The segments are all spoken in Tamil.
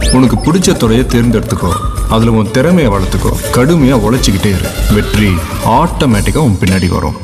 உனக்கு பிடிச்ச துறையை தேர்ந்தெடுத்துக்கோ அதில் உன் திறமையை வளர்த்துக்கோ கடுமையாக உழைச்சிக்கிட்டே இரு வெற்றி ஆட்டோமேட்டிக்காக உன் பின்னாடி வரும்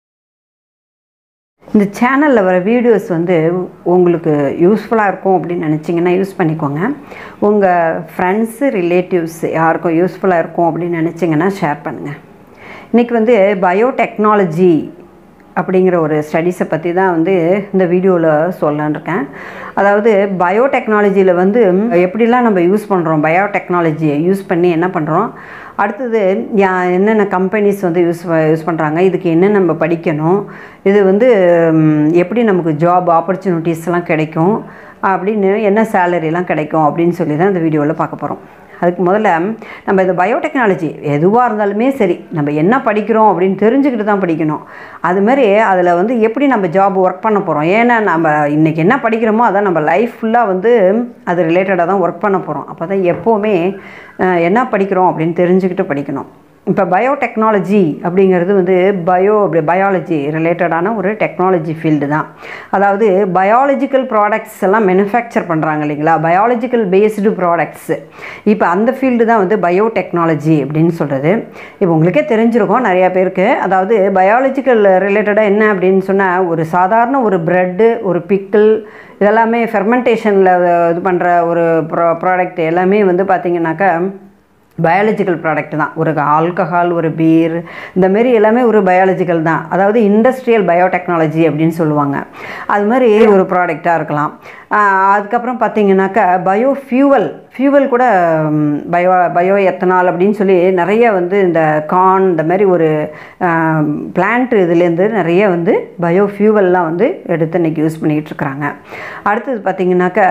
இந்த சேனலில் வர வீடியோஸ் வந்து உங்களுக்கு யூஸ்ஃபுல்லாக இருக்கும் அப்படின்னு நினச்சிங்கன்னா யூஸ் பண்ணிக்கோங்க உங்கள் ஃப்ரெண்ட்ஸு ரிலேட்டிவ்ஸ் யாருக்கும் யூஸ்ஃபுல்லாக இருக்கும் அப்படின்னு நினச்சிங்கன்னா ஷேர் பண்ணுங்கள் இன்றைக்கி வந்து பயோடெக்னாலஜி அப்படிங்கிற ஒரு ஸ்டடீஸை பற்றி தான் வந்து இந்த வீடியோவில் சொல்லலான்னு இருக்கேன் அதாவது பயோடெக்னாலஜியில் வந்து எப்படிலாம் நம்ம யூஸ் பண்ணுறோம் பயோடெக்னாலஜியை யூஸ் பண்ணி என்ன பண்ணுறோம் அடுத்தது யா- என்னென்ன கம்பெனிஸ் வந்து யூஸ் யூஸ் பண்ணுறாங்க இதுக்கு என்ன நம்ம படிக்கணும் இது வந்து ம், எப்படி நமக்கு ஜாப் ஆப்பர்ச்சுனிட்டிஸ்லாம் கிடைக்கும் அப்படின்னு என்ன சேலரிலாம் கிடைக்கும் அப்படின்னு சொல்லி தான் இந்த வீடியோவில் பார்க்க போகிறோம் அதுக்கு முதல்ல நம்ம இந்த பயோடெக்னாலஜி எதுவாக இருந்தாலுமே சரி நம்ம என்ன படிக்கிறோம் அப்படின்னு தெரிஞ்சுக்கிட்டு தான் படிக்கணும் அது மாதிரி அதில் வந்து எப்படி நம்ம ஜாப் ஒர்க் பண்ண போகிறோம் ஏன்னா நம்ம இன்றைக்கி என்ன படிக்கிறோமோ அதான் நம்ம லைஃப் ஃபுல்லாக வந்து அது ரிலேட்டடாக தான் ஒர்க் பண்ண போகிறோம் அப்போ தான் எப்போவுமே அஹ், என்ன படிக்கிறோம் அப்படின்னு தெரிஞ்சுக்கிட்டு படிக்கணும் இப்போ பயோடெக்னாலஜி அப்படிங்கிறது வந்து பயோ பயாலஜி ரிலேட்டடான ஒரு டெக்னாலஜி ஃபீல்டு தான் அதாவது பயாலஜிக்கல் ப்ராடக்ட்ஸ் எல்லாம் மேனுஃபேக்சர் பண்ணுறாங்க இல்லைங்களா பயாலஜிக்கல் பேஸ்டு ப்ராடக்ட்ஸ் இப்போ அந்த ஃபீல்டு தான் வந்து பயோடெக்னாலஜி அப்படின்னு சொல்கிறது இப்போ உங்களுக்கே தெரிஞ்சிருக்கும் நிறையா பேருக்கு அதாவது பயாலஜிக்கல் ரிலேட்டடாக என்ன அப்படின்னு சொன்னால் ஒரு சாதாரண ஒரு ப்ரெட்டு ஒரு பிக்கிள் இதெல்லாமே ஃபெர்மெண்டேஷனில் இது பண்ணுற ஒரு ப்ரா ப்ராடக்ட் எல்லாமே வந்து பார்த்திங்கனாக்கா பயாலஜிக்கல் ப்ராடக்ட் தான் ஒரு ஆல்கஹால் ஒரு பீர் இந்த மாதிரி எல்லாமே ஒரு பயாலஜிக்கல் தான் அதாவது இண்டஸ்ட்ரியல் பயோடெக்னாலஜி அப்படின்னு சொல்லுவாங்க அது மாதிரி ஒரு ப்ராடக்டாக இருக்கலாம் ஆஹ் அதுக்கப்புறம் பார்த்தீங்கன்னாக்கா பயோ ஃபியூவல் ஃபியூவல் கூட பயோ பயோ எத்தனால் அப்படின்னு சொல்லி நிறைய வந்து இந்த கார்ன் இந்த மாதிரி ஒரு பிளான்ட் இதுலேருந்து நிறைய வந்து பயோ ஃபியூவல்லாம் வந்து எடுத்து இன்றைக்கி யூஸ் பண்ணிகிட்டு இருக்கிறாங்க அடுத்தது பார்த்தீங்கன்னாக்கா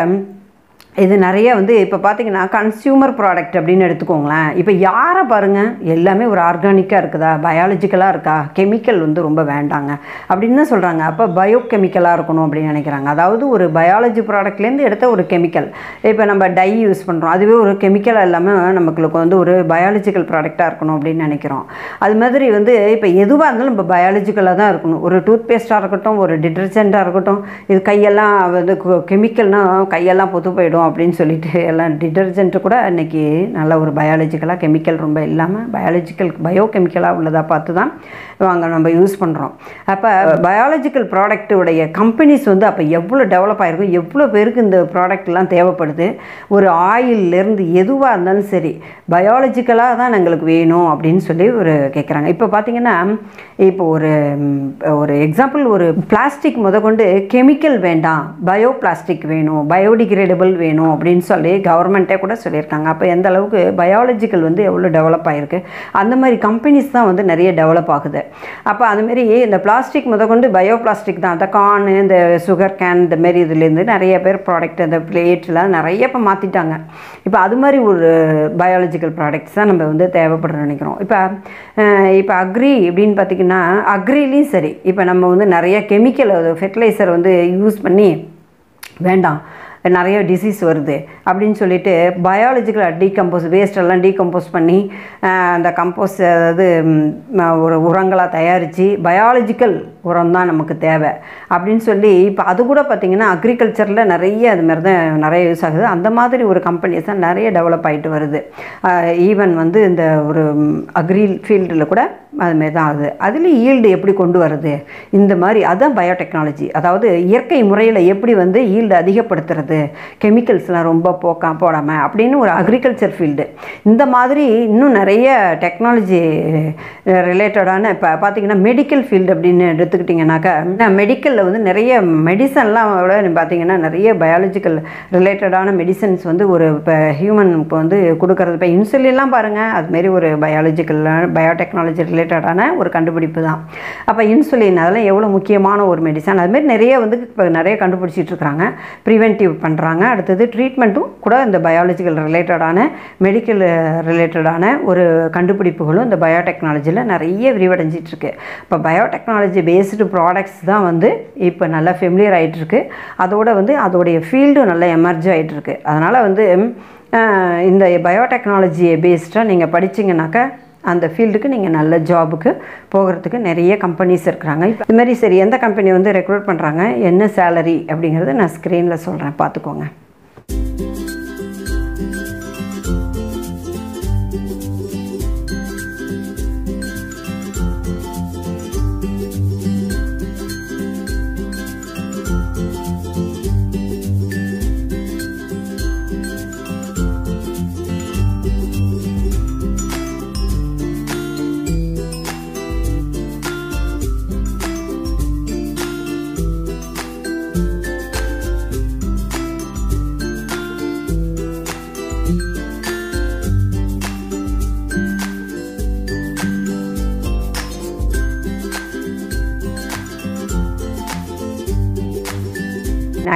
இது நிறைய வந்து இப்போ பார்த்தீங்கன்னா கன்சியூமர் ப்ராடக்ட் அப்படின்னு எடுத்துக்கோங்களேன் இப்போ யாரை பாருங்கள் எல்லாமே ஒரு ஆர்கானிக்காக இருக்குதா பயாலஜிக்கலாக இருக்கா கெமிக்கல் வந்து ரொம்ப வேண்டாங்க அப்படின்னு தான் சொல்கிறாங்க அப்போ பயோ கெமிக்கலாக இருக்கணும் அப்படின்னு நினைக்கிறாங்க அதாவது ஒரு பயாலஜி ப்ராடக்ட்லேருந்து எடுத்த ஒரு கெமிக்கல் இப்போ நம்ம டை யூஸ் பண்ணுறோம் அதுவே ஒரு கெமிக்கல் இல்லாமல் நமக்கு வந்து ஒரு பயாலஜிக்கல் ப்ராடக்டாக இருக்கணும் அப்படின்னு நினைக்கிறோம் அது மாதிரி வந்து இப்போ எதுவாக இருந்தாலும் நம்ம பயாலஜிக்கலாக தான் இருக்கணும் ஒரு டூத் பேஸ்ட்டாக இருக்கட்டும் ஒரு டிட்டர்ஜெண்ட்டாக இருக்கட்டும் இது கையெல்லாம் வந்து கெமிக்கல்னால் கையெல்லாம் பொத்து போயிடும் அப்படின்னு சொல்லிட்டு எல்லாம் டிட்டர்ஜென்ட்டு கூட இன்றைக்கி நல்ல ஒரு பயாலஜிக்கலாக கெமிக்கல் ரொம்ப இல்லாமல் பயாலஜிக்கல் பயோ கெமிக்கலாக உள்ளதாக பார்த்து தான் வாங்க நம்ம யூஸ் பண்ணுறோம் அப்போ பயாலஜிக்கல் ப்ராடக்ட்டுடைய கம்பெனிஸ் வந்து அப்போ எவ்வளோ டெவலப் ஆகிருக்கும் எவ்வளோ பேருக்கு இந்த ப்ராடக்ட்லாம் தேவைப்படுது ஒரு ஆயிலிருந்து எதுவாக இருந்தாலும் சரி பயாலஜிக்கலாக தான் எங்களுக்கு வேணும் அப்படின்னு சொல்லி ஒரு கேட்குறாங்க இப்போ பார்த்தீங்கன்னா இப்போ ஒரு ம், ஒரு எக்ஸாம்பிள் ஒரு பிளாஸ்டிக் முதற்கொண்டு கெமிக்கல் வேண்டாம் பயோ பிளாஸ்டிக் வேணும் பயோடிகிரேடபிள் வேணும் அப்படின்னு சொல்லி கவர்மெண்ட்டே கூட சொல்லியிருக்காங்க அப்போ எந்த அளவுக்கு பயாலஜிக்கல் வந்து எவ்வளோ டெவலப் ஆகிருக்கு அந்த மாதிரி கம்பெனிஸ் தான் வந்து நிறைய டெவலப் ஆகுது அப்போ அதுமாரி இந்த பிளாஸ்டிக் முதற்கொண்டு பயோ பிளாஸ்டிக் தான் அந்த கான் இந்த சுகர் கேன் இந்த மாரி இதுலேருந்து நிறைய பேர் ப்ராடக்ட் அந்த பிளேட்லாம் நிறைய இப்போ மாற்றிட்டாங்க இப்போ அது மாதிரி ஒரு பயாலஜிக்கல் ப்ராடக்ட்ஸ் தான் நம்ம வந்து தேவைப்படுற நினைக்கிறோம் இப்போ அஹ், இப்போ அக்ரி அப்படின்னு பார்த்திங்கன்னா அக்ரிலையும் சரி இப்போ நம்ம வந்து நிறைய கெமிக்கல் ஃபெர்டிலைசர் வந்து யூஸ் பண்ணி வேண்டாம் நிறைய டிசீஸ் வருது அப்படின்னு சொல்லிட்டு பயாலஜிக்கல் டீகம்போஸ் வேஸ்டெல்லாம் டீகம்போஸ் பண்ணி ஆஹ், அந்த கம்போஸ் அதாவது ம், ஒரு உரங்களாக தயாரித்து பயாலஜிக்கல் உரம் தான் நமக்கு தேவை அப்படின்னு சொல்லி இப்போ அது கூட பார்த்திங்கன்னா அக்ரிகல்ச்சரில் நிறைய அது மாதிரி தான் நிறைய யூஸ் ஆகுது அந்த மாதிரி ஒரு கம்பெனிஸ் தான் நிறைய டெவலப் ஆகிட்டு வருது ஈவன் வந்து இந்த ஒரு அக்ரி ஃபீல்டில் கூட அதுமாரி தான் ஆகுது அதில் ஈல்டு எப்படி கொண்டு வருது இந்த மாதிரி அதுதான் பயோடெக்னாலஜி அதாவது இயற்கை முறையில் எப்படி வந்து ஈல்டு அதிகப்படுத்துறது கெமிக்கல்ஸ்லாம் ரொம்ப போக்கா போடாமல் அப்படின்னு ஒரு அக்ரிகல்ச்சர் ஃபீல்டு இந்த மாதிரி இன்னும் நிறைய டெக்னாலஜி ரிலேட்டடான இப்போ பார்த்தீங்கன்னா மெடிக்கல் ஃபீல்டு அப்படின்னு எடுத்துக்கிட்டிங்கனாக்கா மெடிக்கலில் வந்து நிறைய மெடிசன்லாம் விட பார்த்தீங்கன்னா நிறைய பயாலஜிக்கல் ரிலேட்டடான மெடிசன்ஸ் வந்து ஒரு இப்போ ஹியூமன் இப்போ வந்து கொடுக்கறது இப்போ இன்சுலின்லாம் பாருங்கள் அதுமாரி ஒரு பயாலஜிக்கல் பயோடெக்னாலஜி ரிலேட்டடான ஒரு கண்டுபிடிப்பு தான் அப்போ இன்சுலின் அதெல்லாம் எவ்வளோ முக்கியமான ஒரு மெடிசன் அதுமாரி நிறைய வந்து இப்போ நிறைய கண்டுபிடிச்சிட்டு இருக்கிறாங்க ப்ரிவென்டிவ் பண்ணுறாங்க அடுத்தது ட்ரீட்மெண்ட்டும் கூட இந்த பயாலஜிக்கல் ரிலேட்டடான மெடிக்கல் ரிலேட்டடான ஒரு கண்டுபிடிப்புகளும் இந்த பயோடெக்னாலஜியில் நிறைய விரிவடைஞ்சிட்டு இருக்கு இப்போ பயோடெக்னாலஜி பேஸ்டு ப்ராடக்ட்ஸ் தான் வந்து இப்போ நல்லா ஃபெமிலியர் ஆகிட்டு இருக்கு அதோட வந்து அதோடைய ஃபீல்டும் நல்லா எமர்ஜ் ஆகிட்டு இருக்கு அதனால் வந்து அஹ், இந்த பயோடெக்னாலஜியை பேஸ்டாக நீங்கள் படிச்சீங்கன்னாக்கா அந்த ஃபீல்டுக்கு நீங்கள் நல்ல ஜாபுக்கு போகிறதுக்கு நிறைய கம்பெனிஸ் இருக்கிறாங்க இப்போ இது மாதிரி சரி எந்த கம்பெனி வந்து ரெக்ரூட் பண்ணுறாங்க என்ன சேலரி அப்படிங்கிறத நான் ஸ்க்ரீனில் சொல்கிறேன் பார்த்துக்கோங்க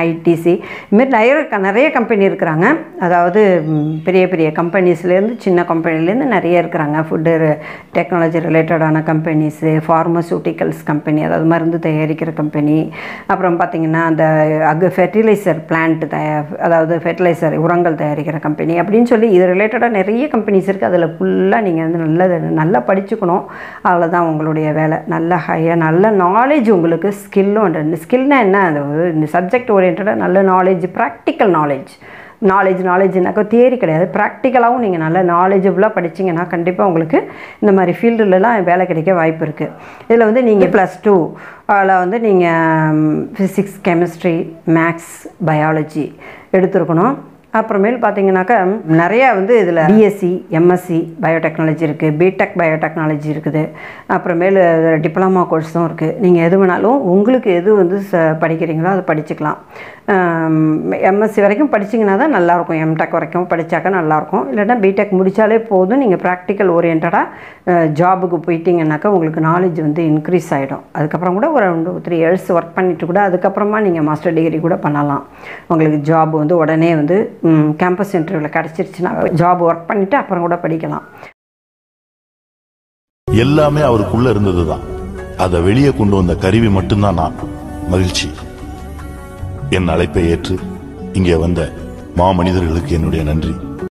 ஐடிசி இதுமாரி நிறைய நிறைய கம்பெனி இருக்கிறாங்க அதாவது ம், பெரிய பெரிய கம்பெனிஸ்லேருந்து சின்ன கம்பெனிலேருந்து நிறைய இருக்கிறாங்க ஃபுட்டு டெக்னாலஜி ரிலேட்டடான கம்பெனிஸு ஃபார்மசூட்டிக்கல்ஸ் கம்பெனி அதாவது மருந்து தயாரிக்கிற கம்பெனி அப்புறம் பார்த்திங்கன்னா அந்த அகு ஃபெர்டிலைசர் பிளான்ட் தயா அதாவது ஃபெர்டிலைசர் உரங்கள் தயாரிக்கிற கம்பெனி அப்படின்னு சொல்லி இது ரிலேட்டடாக நிறைய கம்பெனிஸ் இருக்குது அதில் ஃபுல்லாக நீங்கள் வந்து நல்ல நல்லா படிச்சுக்கணும் அவ்வளோதான் உங்களுடைய வேலை நல்ல ஹையாக நல்ல நாலேஜ் உங்களுக்கு ஸ்கில்லும் உண்டு ஸ்கில்னா என்ன அது ஒரு இந்த சப்ஜெக்ட் ஓரியன்டாக நல்ல நாலேஜ் ப்ராக்டிக்கல் நாலேஜ் நாலேஜ் நாலேஜ்னாக்கா தியரி கிடையாது ப்ராக்டிக்கலாகவும் நீங்கள் நல்ல நாலேஜபுளாக படிச்சீங்கன்னா கண்டிப்பாக உங்களுக்கு இந்த மாதிரி ஃபீல்டுலலாம் வேலை கிடைக்க வாய்ப்பு இருக்குது இதில் வந்து நீங்கள் ப்ளஸ் டூ அதில் வந்து நீங்கள் ஃபிசிக்ஸ் கெமிஸ்ட்ரி மேக்ஸ் பயாலஜி எடுத்திருக்கணும் அப்புறமேல் பார்த்தீங்கன்னாக்கா நிறையா வந்து இதில் பிஎஸ்சி எம்எஸ்சி பயோடெக்னாலஜி இருக்குது பிடெக் பயோடெக்னாலஜி இருக்குது அப்புறமேல் டிப்ளமா கோர்ஸும் இருக்குது நீங்கள் எது வேணாலும் உங்களுக்கு எது வந்து ச படிக்கிறீங்களோ அதை படிச்சுக்கலாம் எம்எஸ்சி வரைக்கும் படிச்சிங்கன்னா தான் நல்லாயிருக்கும் எம்டெக் வரைக்கும் படித்தாக்கா நல்லாயிருக்கும் இல்லைன்னா பிடெக் முடித்தாலே போதும் நீங்கள் ப்ராக்டிக்கல் ஓரியன்டாக ஜாபுக்கு போயிட்டீங்கன்னாக்கா உங்களுக்கு நாலேஜ் வந்து இன்க்ரீஸ் ஆகிடும் அதுக்கப்புறம் கூட ஒரு ரெண்டு த்ரீ இயர்ஸ் ஒர்க் பண்ணிட்டு கூட அதுக்கப்புறமா நீங்கள் மாஸ்டர் டிகிரி கூட பண்ணலாம் உங்களுக்கு ஜாப் வந்து உடனே வந்து கேம்பஸ் இன்டர்வியூவில் கிடச்சிருச்சுன்னா ஜாப் ஒர்க் பண்ணிவிட்டு அப்புறம் கூட படிக்கலாம் எல்லாமே அவருக்குள்ள இருந்ததுதான் அதை வெளியே கொண்டு வந்த கருவி மட்டும்தான் நான் மகிழ்ச்சி என் அழைப்பை ஏற்று இங்கே வந்த மாமனிதர்களுக்கு என்னுடைய நன்றி